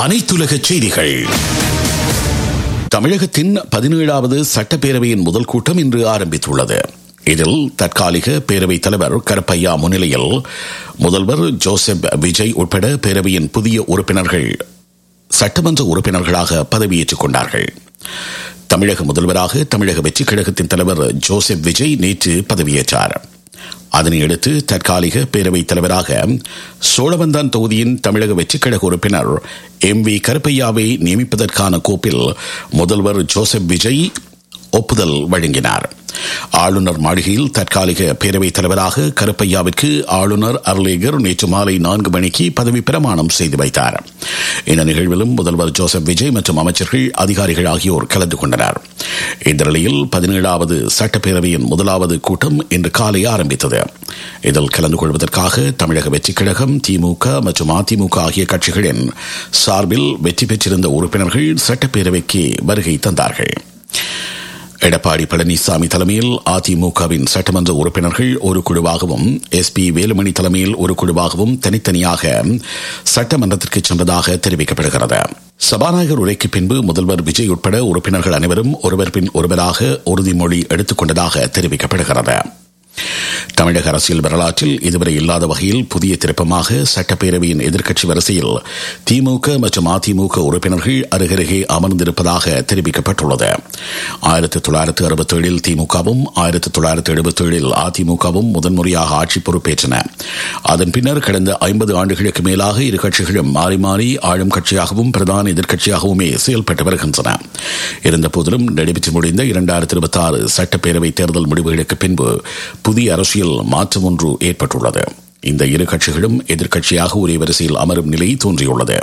அனைத்துலக செய்திகள் தமிழகத்தின் பதினேழாவது சட்டப்பேரவையின் முதல் கூட்டம் இன்று ஆரம்பித்துள்ளது இதில் தற்காலிக பேரவைத் தலைவர் கருப்பையா முன்னிலையில் முதல்வர் ஜோசப் விஜய் உட்பட பேரவையின் புதிய உறுப்பினர்கள் சட்டமன்ற உறுப்பினர்களாக பதவியேற்றுக் கொண்டார்கள் தமிழக முதல்வராக தமிழக வெற்றிக் கழகத்தின் தலைவர் ஜோசப் விஜய் நேற்று பதவியேற்றார் அதனையடுத்து தற்காலிக பேரவைத் தலைவராக சோழவந்தான் தொகுதியின் தமிழக வெற்றிக் கழக உறுப்பினர் எம் வி கருப்பையாவை நியமிப்பதற்கான கோப்பில் முதல்வர் ஜோசப் விஜய் ஒப்புதல் வழங்கினார் ஆளுநர் மாளிகையில் தற்காலிக பேரவைத் தலைவராக கருப்பையாவிற்கு ஆளுநர் அர்லேகர் நேற்று மாலை நான்கு மணிக்கு பதவி பிரமாணம் செய்து வைத்தார் இந்த நிகழ்விலும் முதல்வர் ஜோசப் விஜய் மற்றும் அமைச்சர்கள் அதிகாரிகள் ஆகியோர் கலந்து கொண்டனர் இந்த நிலையில் பதினேழாவது சட்டப்பேரவையின் முதலாவது கூட்டம் இன்று காலை ஆரம்பித்தது இதில் கலந்து கொள்வதற்காக தமிழக வெற்றிக் கழகம் திமுக மற்றும் அதிமுக ஆகிய கட்சிகளின் சார்பில் வெற்றி பெற்றிருந்த உறுப்பினர்கள் சட்டப்பேரவைக்கு வருகை தந்தார்கள் எடப்பாடி பழனிசாமி தலைமையில் அதிமுகவின் சட்டமன்ற உறுப்பினர்கள் ஒரு குழுவாகவும் எஸ் பி வேலுமணி தலைமையில் ஒரு குழுவாகவும் தனித்தனியாக சட்டமன்றத்திற்கு சென்றதாக தெரிவிக்கப்படுகிறது சபாநாயகர் உரைக்கு பின்பு முதல்வர் விஜய் உட்பட உறுப்பினர்கள் அனைவரும் ஒருவர் பின் ஒருவராக உறுதிமொழி எடுத்துக் கொண்டதாக தெரிவிக்கப்படுகிறது தமிழக அரசியல் வரலாற்றில் இதுவரை இல்லாத வகையில் புதிய திருப்பமாக சட்டப்பேரவையின் எதிர்க்கட்சி வரிசையில் திமுக மற்றும் அதிமுக உறுப்பினர்கள் அருகருகே அமர்ந்திருப்பதாக தெரிவிக்கப்பட்டுள்ளது ஆயிரத்தி தொள்ளாயிரத்து அறுபத்தி ஏழில் திமுகவும் ஆயிரத்தி தொள்ளாயிரத்து எழுபத்தி ஏழில் அதிமுகவும் முதன்முறையாக ஆட்சி பொறுப்பேற்றன அதன் பின்னர் கடந்த ஐம்பது ஆண்டுகளுக்கு மேலாக இரு கட்சிகளும் மாறி மாறி ஆளும் கட்சியாகவும் பிரதான எதிர்க்கட்சியாகவுமே செயல்பட்டு வருகின்றன இருந்தபோதிலும் நடைபெற்று முடிந்த இரண்டாயிரத்தி இருபத்தி ஆறு சட்டப்பேரவை தேர்தல் முடிவுகளுக்கு பின்பு புதிய அரசியல் மாற்றம் ஒன்று ஏற்பட்டுள்ளது இந்த இரு கட்சிகளும் எதிர்க்கட்சியாக ஒரே வரிசையில் அமரும் நிலை தோன்றியுள்ளது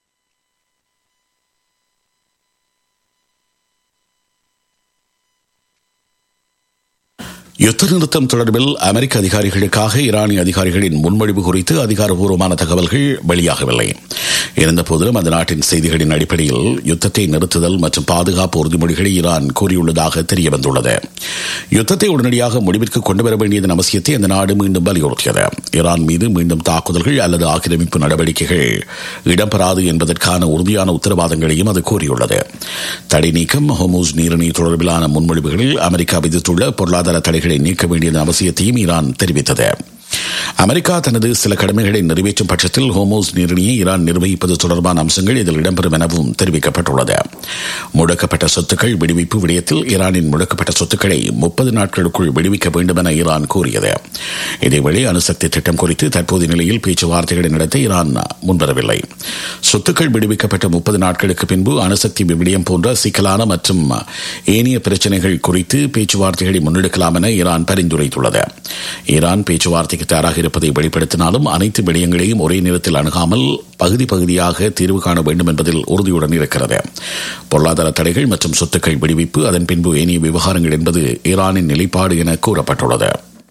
யுத்த நிறுத்தம் தொடர்பில் அமெரிக்க அதிகாரிகளுக்காக ஈரானிய அதிகாரிகளின் முன்மொழிவு குறித்து அதிகாரப்பூர்வமான தகவல்கள் வெளியாகவில்லை இருந்தபோதிலும் அந்த நாட்டின் செய்திகளின் அடிப்படையில் யுத்தத்தை நிறுத்துதல் மற்றும் பாதுகாப்பு உறுதிமொழிகளை ஈரான் கூறியுள்ளதாக தெரிய வந்துள்ளது யுத்தத்தை உடனடியாக முடிவிற்கு கொண்டுவர வேண்டியதன் அவசியத்தை அந்த நாடு மீண்டும் வலியுறுத்தியது ஈரான் மீது மீண்டும் தாக்குதல்கள் அல்லது ஆக்கிரமிப்பு நடவடிக்கைகள் இடம்பெறாது என்பதற்கான உறுதியான உத்தரவாதங்களையும் அது கூறியுள்ளது தடை நீக்கம் ஹோமூஸ் நீரிணை தொடர்பிலான முன்மொழிவுகளில் அமெரிக்கா விதித்துள்ள பொருளாதார தடைகளை நீக்க வேண்டியதன் அவசியத்தையும் ஈரான் தெரிவித்தது அமெரிக்கா தனது சில கடமைகளை நிறைவேற்றும் பட்சத்தில் ஹோமோஸ் நீரிணியை ஈரான் நிர்வகிப்பது தொடர்பான அம்சங்கள் இதில் இடம்பெறும் எனவும் தெரிவிக்கப்பட்டுள்ளது முடக்கப்பட்ட சொத்துக்கள் விடுவிப்பு விடயத்தில் ஈரானின் முடக்கப்பட்ட சொத்துக்களை முப்பது நாட்களுக்குள் விடுவிக்க வேண்டும் என ஈரான் கூறியது இதேவேளை அணுசக்தி திட்டம் குறித்து தற்போதைய நிலையில் பேச்சுவார்த்தைகளை நடத்த ஈரான் முன்வரவில்லை சொத்துக்கள் விடுவிக்கப்பட்ட முப்பது நாட்களுக்கு பின்பு அணுசக்தி விடயம் போன்ற சிக்கலான மற்றும் ஏனைய பிரச்சினைகள் குறித்து பேச்சுவார்த்தைகளை முன்னெடுக்கலாம் என ஈரான் பரிந்துரைத்துள்ளது ஈரான் பேச்சுவார்த்தைக்கு தயாராக இருப்பதை வெளிப்படுத்தினாலும் அனைத்து விடயங்களையும் ஒரே நேரத்தில் அணுகாமல் பகுதி பகுதியாக தீர்வு காண வேண்டும் என்பதில் உறுதியுடன் இருக்கிறது பொருளாதார தடைகள் மற்றும் சொத்துக்கள் விடுவிப்பு அதன் பின்பு ஏனைய விவகாரங்கள் என்பது ஈரானின் நிலைப்பாடு என கூறப்பட்டுள்ளது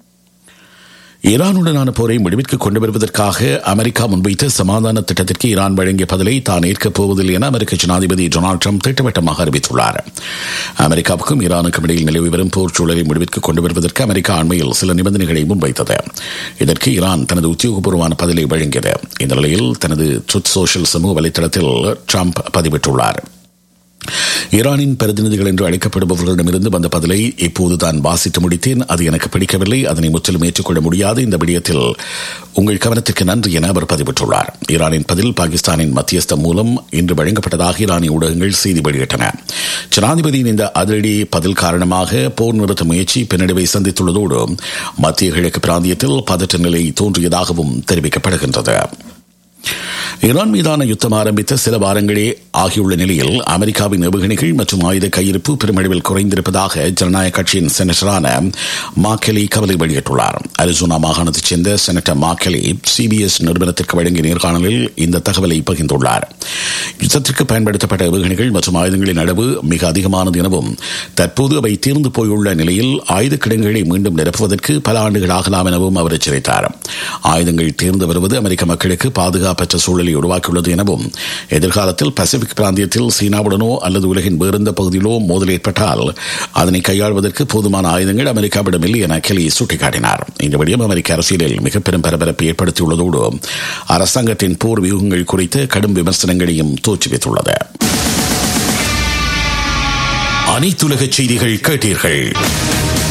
ஈரானுடனான போரை முடிவிற்கு கொண்டு வருவதற்காக அமெரிக்கா முன்வைத்த சமாதான திட்டத்திற்கு ஈரான் வழங்கிய பதிலை தான் ஏற்கப் போவதில்லை என அமெரிக்க ஜனாதிபதி டொனால்டு ட்ரம்ப் திட்டவட்டமாக அறிவித்துள்ளார் அமெரிக்காவுக்கும் ஈரானுக்கும் இடையில் நிலவி வரும் போர் சூழலை முடிவிற்கு கொண்டு வருவதற்கு அமெரிக்கா அண்மையில் சில நிபந்தனைகளை முன்வைத்தது இதற்கு ஈரான் தனது உத்தியோகபூர்வமான பதிலை வழங்கியது இந்த நிலையில் தனது ட்ருத் சோஷியல் சமூக வலைதளத்தில் ட்ரம்ப் பதிவிட்டுள்ளார் ஈரானின் பிரதிநிதிகள் என்று அழைக்கப்படுபவர்களிடமிருந்து வந்த பதிலை இப்போது தான் வாசித்து முடித்தேன் அது எனக்கு பிடிக்கவில்லை அதனை முற்றிலும் ஏற்றுக்கொள்ள முடியாது இந்த விடயத்தில் உங்கள் கவனத்திற்கு நன்றி என அவர் பதிவிட்டுள்ளார் ஈரானின் பதில் பாகிஸ்தானின் மத்தியஸ்தம் மூலம் இன்று வழங்கப்பட்டதாக ஈரானிய ஊடகங்கள் செய்தி வெளியிட்டன ஜனாதிபதியின் இந்த அதிரடி பதில் காரணமாக போர் நிறுத்த முயற்சி பின்னடைவை சந்தித்துள்ளதோடு மத்திய கிழக்கு பிராந்தியத்தில் பதற்ற நிலை தோன்றியதாகவும் தெரிவிக்கப்படுகின்றது ஈரான் மீதான யுத்தம் ஆரம்பித்த சில வாரங்களே ஆகியுள்ள நிலையில் அமெரிக்காவின் ஏவுகணைகள் மற்றும் ஆயுத கையிருப்பு பெருமளவில் குறைந்திருப்பதாக ஜனநாயக கட்சியின் செனட்டரான மாக்கெலி கவலை வெளியிட்டுள்ளார் அரிசோனா மாகாணத்தைச் சேர்ந்த செனட்டர் மாக்கெலி சிபிஎஸ் நிறுவனத்திற்கு வழங்கிய நேர்காணலில் இந்த தகவலை பகிர்ந்துள்ளார் யுத்தத்திற்கு பயன்படுத்தப்பட்ட ஏவுகணைகள் மற்றும் ஆயுதங்களின் அளவு மிக அதிகமானது எனவும் தற்போது அவை தீர்ந்து போயுள்ள நிலையில் ஆயுத கிடங்குகளை மீண்டும் நிரப்புவதற்கு பல ஆண்டுகள் ஆகலாம் எனவும் அவர் எச்சரித்தார் ஆயுதங்கள் தீர்ந்து வருவது அமெரிக்க மக்களுக்கு பாதுகாப்பற்ற சூழலை உருவாக்கியுள்ளது எனவும் எதிர்காலத்தில் பசிபிக் பிராந்தியத்தில் சீனாவுடனோ அல்லது உலகின் வேறெந்த பகுதியிலோ மோதல் ஏற்பட்டால் அதனை கையாள்வதற்கு போதுமான ஆயுதங்கள் அமெரிக்காவிடம் இல்லை என கெலி சுட்டிக்காட்டினார் இந்த விடயம் அமெரிக்க அரசியலில் மிக பெரும் பரபரப்பை ஏற்படுத்தியுள்ளதோடு அரசாங்கத்தின் போர் வியூகங்கள் குறித்து கடும் விமர்சனங்களையும் தோற்றுவித்துள்ளது தோற்றுவித்துள்ளது அனைத்துலக செய்திகள் கேட்டீர்கள்